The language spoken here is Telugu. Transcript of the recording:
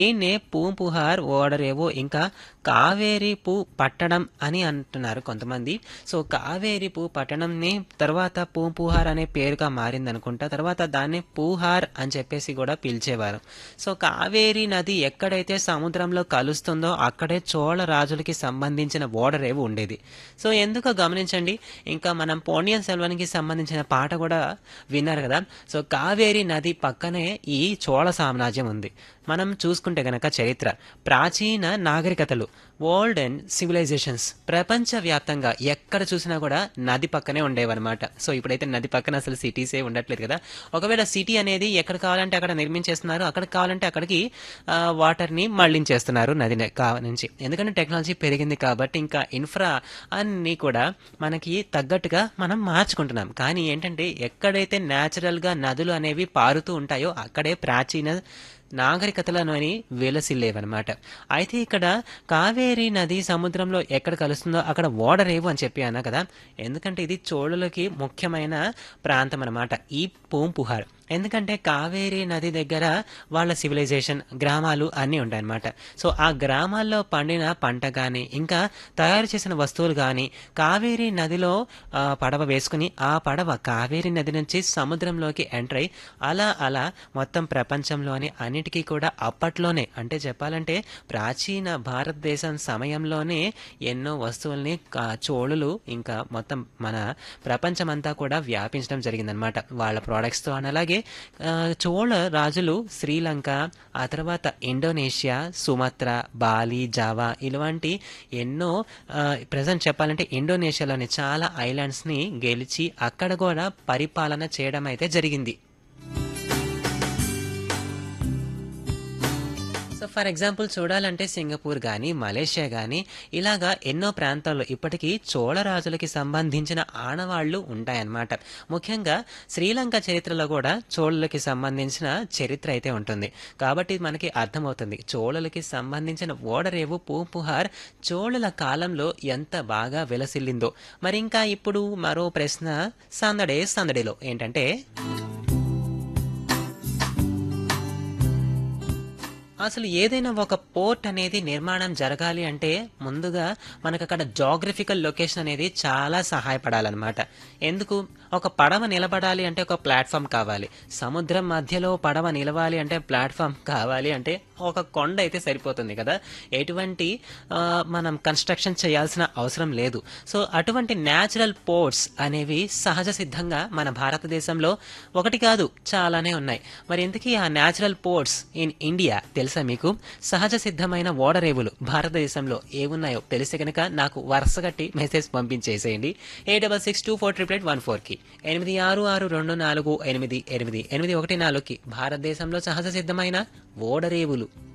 దీన్నే పూంపుహార్ ఓడరేవో ఇంకా కావేరి పూ పట్టడం అని అంటున్నారు కొంతమంది సో కావేరి పూ పట్టణంని తర్వాత పూంపుహార్ అనే పేరుగా మారింది అనుకుంటా తర్వాత దాన్ని పూహార్ అని చెప్పేసి కూడా పిలిచేవారు సో కావేరి నది ఎక్కడైతే సముద్రంలో కలుస్తుందో అక్కడే చోళ రాజులకి సంబంధించిన ఓడరేవు ఉండేది సో ఎందుకో గమనించండి ఇంకా మనం పోనియన్ సెల్వన్కి సంబంధించిన పాట కూడా విన్నారు కదా సో కావేరి నది పక్కనే ఈ చోళ సామ్రాజ్యం ఉంది మనం చూసుకుంటే గనక చరిత్ర ప్రాచీన నాగరికతలు ఓల్డ్ అండ్ సివిలైజేషన్స్ ప్రపంచవ్యాప్తంగా ఎక్కడ చూసినా కూడా నది పక్కనే ఉండేవన్నమాట సో ఇప్పుడైతే నది పక్కన అసలు సిటీసే ఉండట్లేదు కదా ఒకవేళ సిటీ అనేది ఎక్కడ కావాలంటే అక్కడ నిర్మించేస్తున్నారు అక్కడ కావాలంటే అక్కడికి ఆ, వాటర్ని మళ్లించేస్తున్నారు నది నే- కా నుంచి ఎందుకంటే టెక్నాలజీ పెరిగింది కాబట్టి ఇంకా ఇన్ఫ్రా అన్నీ కూడా మనకి తగ్గట్టుగా మనం మార్చుకుంటున్నాం కానీ ఏంటంటే ఎక్కడైతే న్యాచురల్గా నదులు అనేవి పారుతూ ఉంటాయో అక్కడే ప్రాచీన నాగరికతలలోని విలసిల్లేవన్నమాట అయితే ఇక్కడ కావేరీ నది సముద్రంలో ఎక్కడ కలుస్తుందో అక్కడ ఓడరేవు అని చెప్పి అన్నా కదా ఎందుకంటే ఇది చోళులకి ముఖ్యమైన ప్రాంతం అన్నమాట ఈ పూంపుహార్ ఎందుకంటే కావేరీ నది దగ్గర వాళ్ళ సివిలైజేషన్ గ్రామాలు అన్నీ ఉంటాయన్నమాట సో ఆ గ్రామాల్లో పండిన పంట కానీ ఇంకా తయారు చేసిన వస్తువులు కానీ కావేరీ నదిలో ఆ, పడవ వేసుకుని ఆ పడవ కావేరీ నది నుంచి సముద్రంలోకి ఎంటర్ అయి అలా అలా మొత్తం ప్రపంచంలోని అన్నిటికీ కూడా అప్పట్లోనే అంటే చెప్పాలంటే ప్రాచీన భారతదేశం సమయంలోనే ఎన్నో వస్తువుల్ని కా- చోళులు ఇంకా మొత్తం మన ప్రపంచమంతా కూడా వ్యాపించడం జరిగిందనమాట వాళ్ళ ప్రోడక్ట్స్తో అని అలాగే ఆ, చోళ రాజులు శ్రీలంక ఆ తర్వాత ఇండోనేషియా సుమత్ర బాలి జావా ఇలాంటి ఎన్నో ప్రజెంట్ చెప్పాలంటే ఇండోనేషియాలోని చాలా ఐలాండ్స్ని గెలిచి అక్కడ కూడా పరిపాలన చేయడం అయితే జరిగింది సో ఫర్ ఎగ్జాంపుల్ చూడాలంటే సింగపూర్ కానీ మలేషియా కానీ ఇలాగా ఎన్నో ప్రాంతాల్లో ఇప్పటికీ చోళ రాజులకి సంబంధించిన ఆనవాళ్లు ఉంటాయన్నమాట ముఖ్యంగా శ్రీలంక చరిత్రలో కూడా చోళులకి సంబంధించిన చరిత్ర అయితే ఉంటుంది కాబట్టి మనకి అర్థమవుతుంది చోళులకి సంబంధించిన ఓడరేవు పూంపుహార్ చోళుల కాలంలో ఎంత బాగా విలసిల్లిందో మరి ఇంకా ఇప్పుడు మరో ప్రశ్న సందడే సందడిలో ఏంటంటే అసలు ఏదైనా ఒక పోర్ట్ అనేది నిర్మాణం జరగాలి అంటే ముందుగా మనకు అక్కడ జాగ్రఫికల్ లొకేషన్ అనేది చాలా సహాయపడాలన్నమాట ఎందుకు ఒక పడవ నిలబడాలి అంటే ఒక ప్లాట్ఫామ్ కావాలి సముద్రం మధ్యలో పడవ నిలవాలి అంటే ప్లాట్ఫామ్ కావాలి అంటే ఒక కొండ అయితే సరిపోతుంది కదా ఎటువంటి ఆ, మనం కన్స్ట్రక్షన్ చేయాల్సిన అవసరం లేదు సో అటువంటి న్యాచురల్ పోర్ట్స్ అనేవి సహజ సిద్ధంగా మన భారతదేశంలో ఒకటి కాదు చాలానే ఉన్నాయి మరి ఇంతకీ ఆ న్యాచురల్ పోర్ట్స్ ఇన్ ఇండియా తెలుసా మీకు సహజ సిద్ధమైన ఓడరేవులు భారతదేశంలో ఏమున్నాయో తెలిస్తే కనుక నాకు వరుసగట్టి మెసేజ్ పంపించేసేయండి A double six two four triple eight one ఫోర్కి ఎనిమిది ఆరు ఆరు రెండు నాలుగు ఎనిమిది ఎనిమిది ఎనిమిది ఒకటి నాలుగుకి భారతదేశంలో సహజ సిద్ధమైన ఓడరేవులు